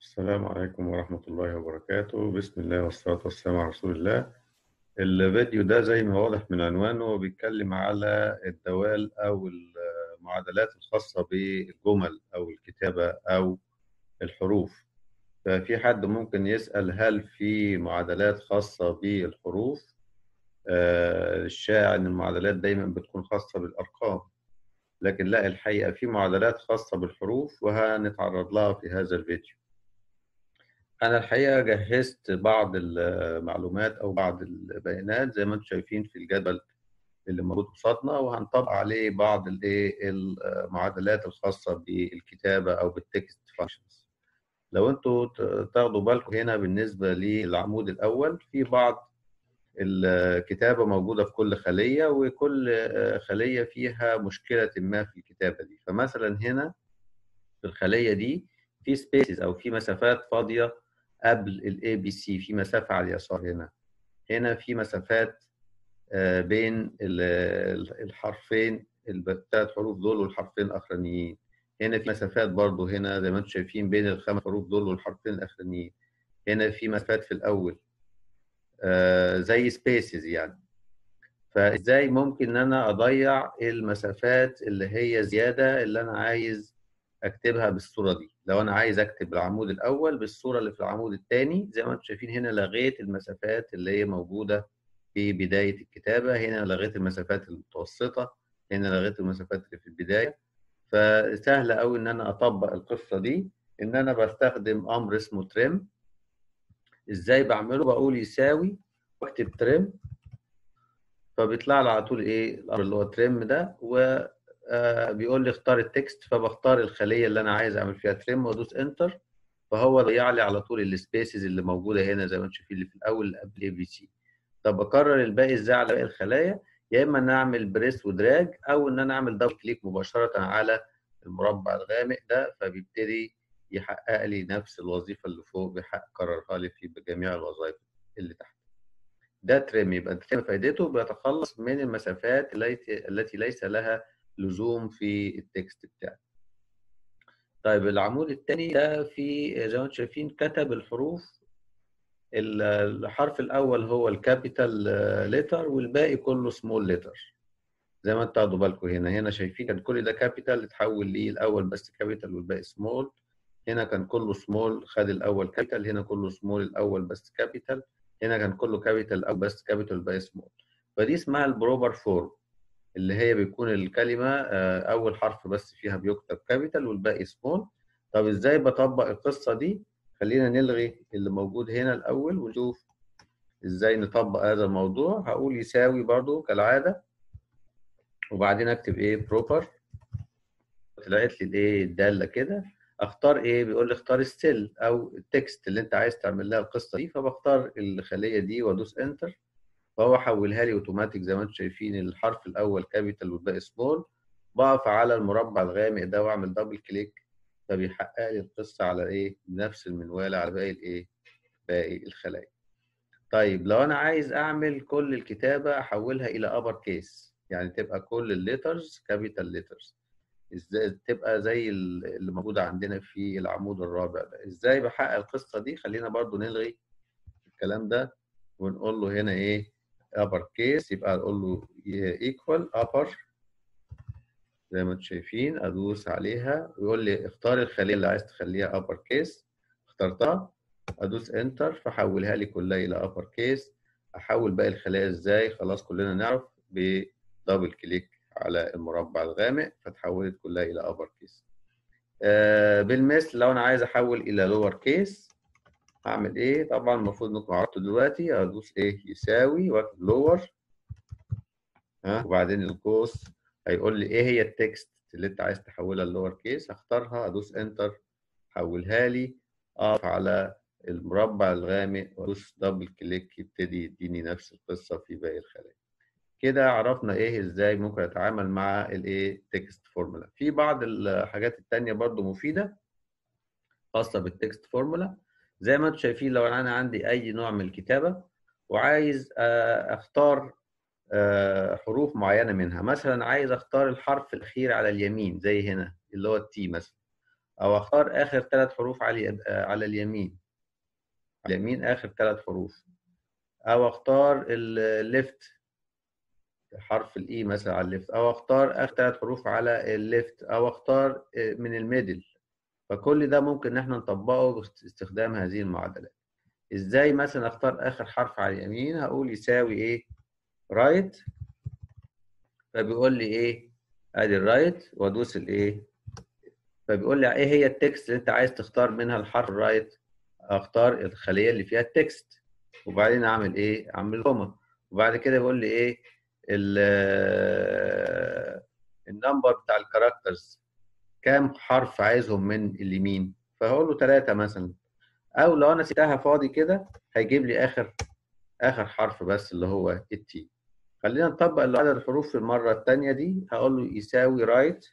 السلام عليكم ورحمة الله وبركاته بسم الله والصلاة والسلام على رسول الله الفيديو ده زي ما واضح من عنوانه بيتكلم على الدوال أو المعادلات الخاصة بالجمل أو الكتابة أو الحروف ففي حد ممكن يسأل هل في معادلات خاصة بالحروف آه، الشائع إن المعادلات دايما بتكون خاصة بالأرقام لكن لا الحقيقة في معادلات خاصة بالحروف وهنتعرض لها في هذا الفيديو أنا الحقيقة جهزت بعض المعلومات أو بعض البيانات زي ما أنتم شايفين في الجدول اللي موجود قصادنا وهنطبق عليه بعض الايه المعادلات الخاصة بالكتابة أو بالتكست فانكشنز. لو أنتوا تاخدوا بالكم هنا بالنسبة للعمود الأول في بعض الكتابة موجودة في كل خلية وكل خلية فيها مشكلة ما في الكتابة دي فمثلا هنا في الخلية دي في سبيسز أو في مسافات فاضية قبل الاي بي سي في مسافة على اليسار هنا هنا في مسافات بين الحرفين الثلاث حروف دول والحرفين الأخرانيين هنا في مسافات برضو هنا زي ما انتم شايفين بين الخمس حروف دول والحرفين الأخرانيين هنا في مسافات في الأول زي سبيسز يعني فازاي ممكن ان انا اضيع المسافات اللي هي زياده اللي انا عايز اكتبها بالصوره دي لو انا عايز اكتب العمود الاول بالصوره اللي في العمود الثاني زي ما انتم شايفين هنا لغيت المسافات اللي هي موجوده في بدايه الكتابه هنا لغيت المسافات المتوسطه هنا لغيت المسافات اللي في البدايه فسهل قوي ان انا اطبق القصه دي ان انا بستخدم امر اسمه تريم ازاي بعمله بقول يساوي واكتب تريم فبيطلع لي على طول ايه الامر اللي هو تريم ده و بيقول لي اختار التكست فبختار الخليه اللي انا عايز اعمل فيها تريم وادوس انتر فهو ضيع لي على طول السبيسز اللي موجوده هنا زي ما انتم شايفين اللي في الاول اللي قبل اي بي سي طب بكرر الباقي ازاي على باقي الخلايا يا اما ان اعمل بريس ودراج او ان انا اعمل دبل كليك مباشره على المربع الغامق ده فبيبتدي يحقق لي نفس الوظيفه اللي فوق بيحقق كررها لي في جميع الوظائف اللي تحت ده تريم يبقى التريم فائدته بيتخلص من المسافات التي التي ليس لها لزوم في التكست بتاعي طيب العمود الثاني ده في زي ما انتم شايفين كتب الحروف الحرف الاول هو الكابيتال ليتر والباقي كله سمول ليتر زي ما انتوا تاخدوا بالكم هنا هنا شايفين كان كل ده كابيتال اتحول ليه الاول بس كابيتال والباقي سمول هنا كان كله سمول خد الاول كابيتال هنا كله سمول الاول بس كابيتال هنا كان كله كابيتال او بس كابيتال والباقي سمول فدي اسمها البروبر فورم اللي هي بيكون الكلمه اول حرف بس فيها بيكتب كابيتال والباقي سمول طب ازاي بطبق القصه دي خلينا نلغي اللي موجود هنا الاول ونشوف ازاي نطبق هذا الموضوع هقول يساوي برضو كالعاده وبعدين اكتب ايه بروبر طلعت لي الايه الداله كده اختار ايه بيقول لي اختار السيل او التكست اللي انت عايز تعمل لها القصه دي فبختار الخليه دي وادوس انتر فهو حولها لي اوتوماتيك زي ما انتم شايفين الحرف الاول كابيتال والباقي سمول بقف على المربع الغامق ده واعمل دبل كليك فبيحقق لي القصه على ايه نفس المنوال على باقي الايه باقي الخلايا طيب لو انا عايز اعمل كل الكتابه احولها الى ابر كيس يعني تبقى كل الليترز كابيتال ليترز ازاي تبقى زي اللي موجوده عندنا في العمود الرابع ده ازاي بحقق القصه دي خلينا برضو نلغي الكلام ده ونقول له هنا ايه upper case يبقى اقول له equal upper زي ما انتم شايفين ادوس عليها ويقول لي اختار الخليه اللي عايز تخليها upper case اخترتها ادوس انتر فحولها لي كلها الى upper case احول باقي الخلايا ازاي خلاص كلنا نعرف بدبل كليك على المربع الغامق فتحولت كلها الى upper case آه بالمثل لو انا عايز احول الى lower case هعمل ايه طبعا المفروض انكم عرفتوا دلوقتي ادوس ايه يساوي واكتب لور ها وبعدين القوس هيقول لي ايه هي التكست اللي انت عايز تحولها للور كيس اختارها ادوس انتر حولها لي اقف على المربع الغامق وادوس دبل كليك يبتدي يديني نفس القصه في باقي الخلايا كده عرفنا ايه ازاي ممكن اتعامل مع الايه تكست فورمولا في بعض الحاجات التانية برضو مفيده خاصه بالتكست فورمولا زي ما انتم شايفين لو انا عندي اي نوع من الكتابه وعايز اختار حروف معينه منها مثلا عايز اختار الحرف الاخير على اليمين زي هنا اللي هو التي مثلا او اختار اخر ثلاث حروف على على اليمين على اليمين اخر ثلاث حروف او اختار الليفت حرف الاي مثلا على الليفت او اختار اخر ثلاث حروف على الليفت او اختار من الميدل فكل ده ممكن ان احنا نطبقه باستخدام هذه المعادلات ازاي مثلا اختار اخر حرف على اليمين هقول يساوي ايه رايت فبيقول لي ايه ادي الرايت وادوس الايه فبيقول لي ايه هي التكست اللي انت عايز تختار منها الحرف الرايت اختار الخليه اللي فيها التكست وبعدين اعمل ايه اعمل كوما وبعد كده بيقول لي ايه النمبر بتاع الكاركترز كام حرف عايزهم من اليمين فهقول له ثلاثة مثلا او لو انا سبتها فاضي كده هيجيب لي اخر اخر حرف بس اللي هو التي خلينا نطبق عدد الحروف في المرة الثانية دي هقول له يساوي رايت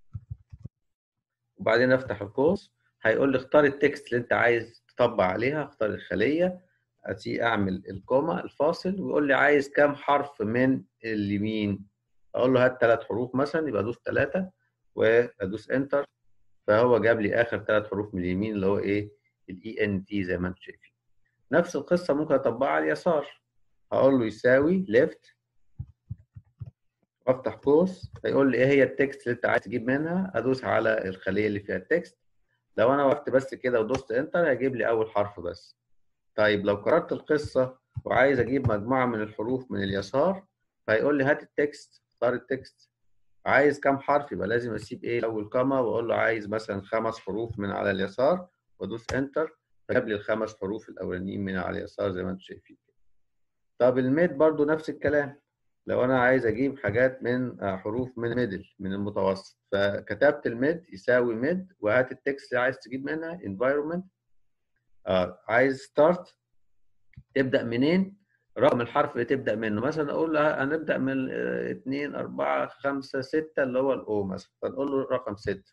وبعدين افتح القوس هيقول لي اختار التكست اللي انت عايز تطبق عليها اختار الخلية اتي اعمل الكوما الفاصل ويقول لي عايز كام حرف من اليمين اقول له هات ثلاث حروف مثلا يبقى ادوس ثلاثة وادوس انتر فهو جاب لي اخر ثلاث حروف من اليمين اللي هو ايه الاي ان تي زي ما انتم شايفين نفس القصه ممكن اطبقها على اليسار هقول له يساوي ليفت وافتح قوس هيقول لي ايه هي التكست اللي انت عايز تجيب منها ادوس على الخليه اللي فيها التكست لو انا وقفت بس كده ودوست انتر هيجيب لي اول حرف بس طيب لو قررت القصه وعايز اجيب مجموعه من الحروف من اليسار فهيقول لي هات التكست اختار التكست عايز كام حرف يبقى لازم اسيب ايه اول كاما واقول له عايز مثلا خمس حروف من على اليسار وادوس انتر فجاب لي الخمس حروف الاولانيين من على اليسار زي ما انتم شايفين كده طب الميد برضو نفس الكلام لو انا عايز اجيب حاجات من حروف من ميدل من المتوسط فكتبت الميد يساوي ميد وهات التكست اللي عايز تجيب منها environment آه عايز ستارت تبدا منين رقم الحرف اللي تبدا منه مثلا اقول له هنبدا من 2 4 5 6 اللي هو الاو مثلا فنقول له رقم 6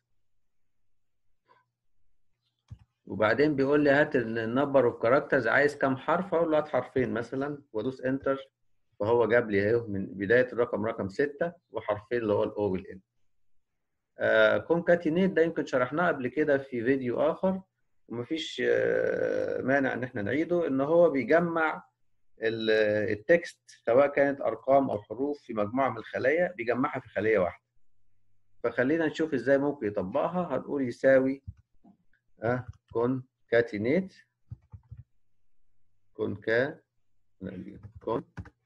وبعدين بيقول لي هات النمبر اوف كاركترز عايز كام حرف اقول له هات حرفين مثلا وادوس انتر فهو جاب لي اهو من بدايه الرقم رقم 6 وحرفين اللي هو الاو والان آه كونكاتينيت ده يمكن شرحناه قبل كده في فيديو اخر ومفيش آه مانع ان احنا نعيده ان هو بيجمع التكست سواء كانت ارقام او حروف في مجموعه من الخلايا بيجمعها في خليه واحده فخلينا نشوف ازاي ممكن يطبقها هنقول يساوي اه كونكاتينيت كونكا كون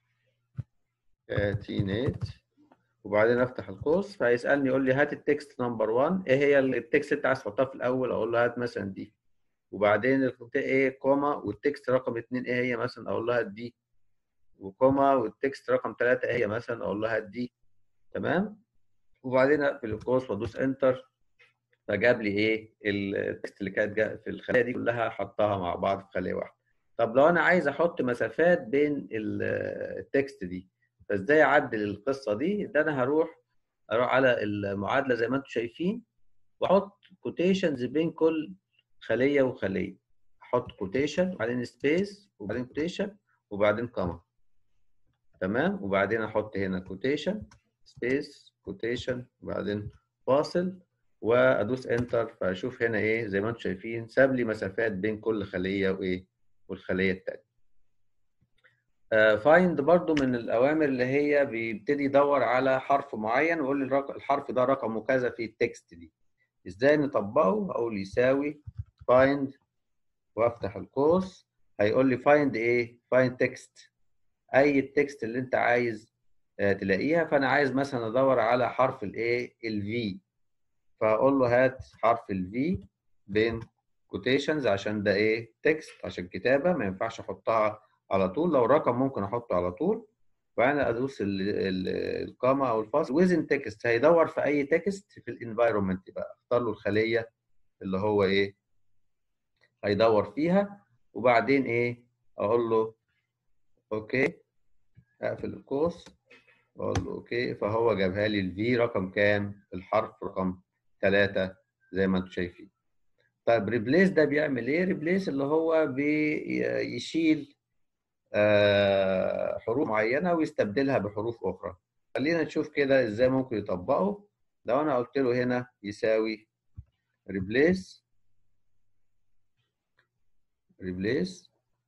كاتينيت وبعدين افتح القوس فهيسالني يقول لي هات التكست نمبر 1 ايه هي التكست اللي انت عايز تحطها في الاول اقول له هات مثلا دي وبعدين ايه كوما والتكست رقم 2 ايه هي مثلا اقول لها دي وكوما والتكست رقم 3 ايه هي مثلا اقول لها دي تمام وبعدين اقفل القوس وادوس انتر فجاب لي ايه التكست اللي كانت في الخليه دي كلها حطها مع بعض في خليه واحده طب لو انا عايز احط مسافات بين التكست دي فازاي اعدل القصه دي ده انا هروح اروح على المعادله زي ما انتم شايفين واحط كوتيشنز بين كل خليه وخليه احط كوتيشن وبعدين سبيس وبعدين كوتيشن وبعدين كوما تمام وبعدين احط هنا كوتيشن سبيس كوتيشن وبعدين فاصل وادوس انتر فاشوف هنا ايه زي ما انتم شايفين ساب لي مسافات بين كل خليه وايه والخليه الثانيه فايند برضو من الاوامر اللي هي بيبتدي يدور على حرف معين ويقول لي الحرف ده رقمه كذا في التكست دي ازاي نطبقه اقول يساوي find وافتح القوس هيقول لي find ايه find text اي التكست اللي انت عايز تلاقيها فانا عايز مثلا ادور على حرف الايه الفي فاقول له هات حرف الفي بين كوتيشنز عشان ده ايه تكست عشان كتابه ما ينفعش احطها على طول لو رقم ممكن احطه على طول وانا ادوس القامه او الفاصل ويزن تكست هيدور في اي تكست في الانفايرمنت بقى اختار له الخليه اللي هو ايه هيدور فيها وبعدين ايه اقول له اوكي اقفل القوس واقول له اوكي فهو جابها لي الفي رقم كام الحرف رقم 3 زي ما انتم شايفين طيب ريبليس ده بيعمل ايه ريبليس اللي هو بيشيل حروف معينه ويستبدلها بحروف اخرى خلينا نشوف كده ازاي ممكن يطبقه لو انا قلت له هنا يساوي ريبليس ريبليس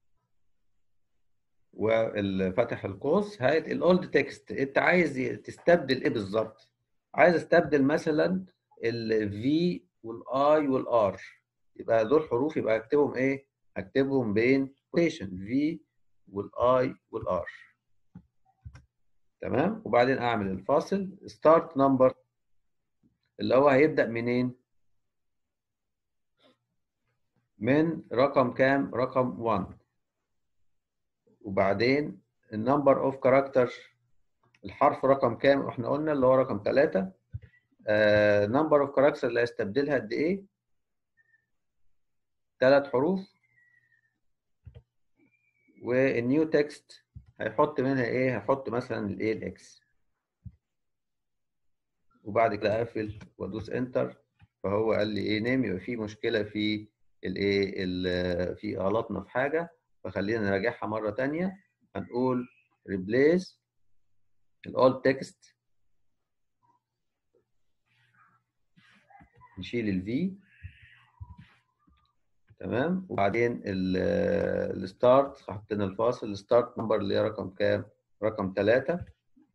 وفتح القوس هات الاولد تكست انت عايز تستبدل ايه بالظبط عايز استبدل مثلا الفي والاي والار يبقى دول حروف يبقى اكتبهم ايه اكتبهم بين كوتيشن في والاي والار تمام وبعدين اعمل الفاصل ستارت نمبر اللي هو هيبدا منين من رقم كام رقم 1 وبعدين النمبر اوف كاركتر الحرف رقم كام احنا قلنا اللي هو رقم 3 نمبر اوف كاركتر اللي هيستبدلها قد ايه ثلاث حروف والنيو تكست هيحط منها ايه هيحط مثلا الايه الاكس وبعد كده اقفل وادوس انتر فهو قال لي ايه نيم يبقى في مشكله في الايه في غلطنا في حاجه فخلينا نراجعها مره ثانيه هنقول replace الاول تكست نشيل الفي تمام وبعدين الستارت حطينا الفاصل الستارت نمبر اللي هي رقم كام رقم 3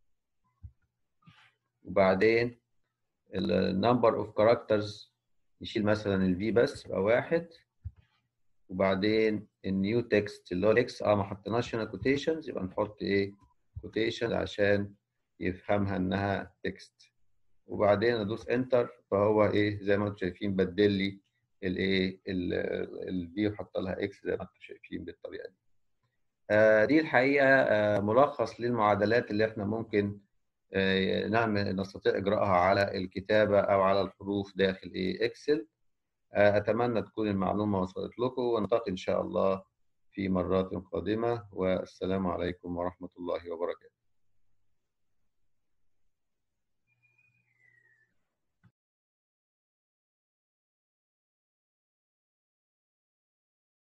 وبعدين النمبر اوف كاركترز نشيل مثلا الفي بس يبقى واحد وبعدين النيو تكست اللي هو الاكس اه ما حطيناش هنا كوتيشنز يبقى نحط ايه كوتيشن عشان يفهمها انها تكست وبعدين ادوس انتر فهو ايه زي ما انتم شايفين بدل لي الايه الفي وحط لها اكس زي ما انتم شايفين بالطريقه دي آه دي الحقيقه آه ملخص للمعادلات اللي احنا ممكن آه نعمل نستطيع اجراءها على الكتابه او على الحروف داخل ايه اكسل اتمنى تكون المعلومه وصلت لكم ونلتقي ان شاء الله في مرات قادمه والسلام عليكم ورحمه الله وبركاته